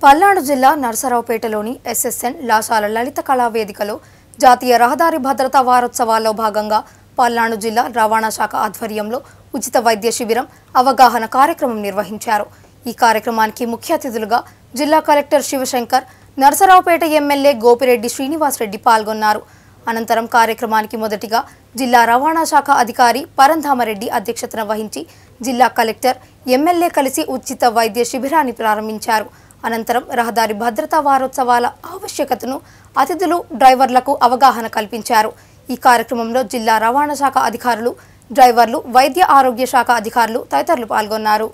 పల్నాడు జిల్లా నరసరావుపేటలోని ఎస్ఎస్ఎన్ లాసాల లలిత కళా వేదికలో జాతీయ రహదారి భద్రతా వారోత్సవాల్లో భాగంగా పల్నాడు జిల్లా రవాణా శాఖ ఆధ్వర్యంలో ఉచిత వైద్య శిబిరం అవగాహన కార్యక్రమం నిర్వహించారు ఈ కార్యక్రమానికి ముఖ్య అతిథులుగా జిల్లా కలెక్టర్ శివశంకర్ నరసరావుపేట ఎమ్మెల్యే గోపిరెడ్డి శ్రీనివాసరెడ్డి పాల్గొన్నారు అనంతరం కార్యక్రమానికి మొదటిగా జిల్లా రవాణా శాఖ అధికారి పరంధామరెడ్డి అధ్యక్షతన వహించి జిల్లా కలెక్టర్ ఎమ్మెల్యే కలిసి ఉచిత వైద్య శిబిరాన్ని ప్రారంభించారు అనంతరం రహదారి భద్రతా వారోత్సవాల ఆవశ్యకతను అతిథులు డ్రైవర్లకు అవగాహన కల్పించారు ఈ కార్యక్రమంలో జిల్లా రవాణా శాఖ అధికారులు డ్రైవర్లు వైద్య ఆరోగ్య శాఖ అధికారులు తదితరులు పాల్గొన్నారు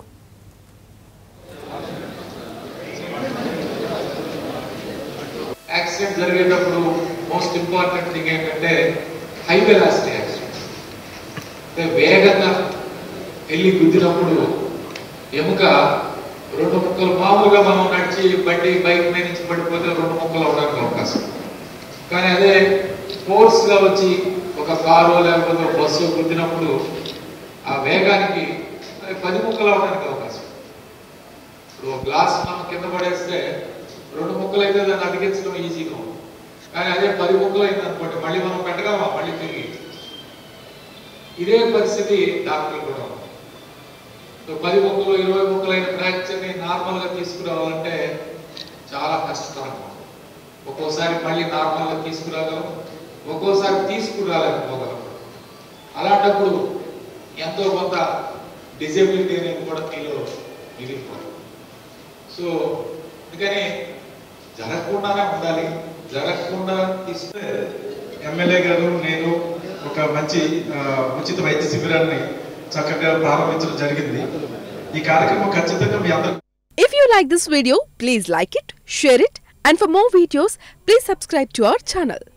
యాక్సిడెంట్ జరిగేటప్పుడు మోస్ట్ ఇంపార్టెంట్ థింగ్ ఏంటంటే హై వెలాసిటీ యాక్సిడెంట్ అంటే వేగంగా వెళ్ళి గుద్దినప్పుడు ఎముక రెండు ముక్కలు మామూలుగా మనం నడిచి బండి బైక్ మీద నుంచి పడిపోతే రెండు ముక్కలు అవడానికి అవకాశం కానీ అదే ఫోర్స్ గా వచ్చి ఒక కారు లేకపోతే ఒక బస్సు గుద్దినప్పుడు ఆ వేగానికి అది పది ముక్కలు అవడానికి అవకాశం ఇప్పుడు ఒక గ్లాస్ మనం కింద పడేస్తే రెండు ముక్కలు అయితే దాన్ని అతికించడం ఈజీగా ఉంది కానీ అదే పది ముక్కలు అయింది అనుకోండి మళ్ళీ మనం పెట్టగలమా మళ్ళీ తిరిగి ఇదే పరిస్థితి డాక్టర్ కూడా ఉంది. సో పది ముక్కలు ఇరవై ముక్కలు అయిన ఫ్రాక్చర్ని నార్మల్గా తీసుకురావాలంటే చాలా కష్టతరంగా ఉంది. ఒక్కోసారి మళ్ళీ నార్మల్గా తీసుకురాగలం ఒక్కోసారి తీసుకురాలేకపోగలం అలాంటప్పుడు ఎంతో కొంత డిజబిలిటీ అనేది కూడా మీలో మిగిలిపోతుంది సో అందుకని జరగకుండానే ఉండాలి జరగకుండా తీసుకు ఎమ్మెల్యే గారు నేను ఒక మంచి ఆ, ఉచిత వైద్య శిబిరాన్ని చక్కగా ప్రారంభించడం జరిగింది ఈ కార్యక్రమం ఖచ్చితంగా మీ అందరూ If you like this video, please like it, share it, and for more videos, please subscribe to our channel.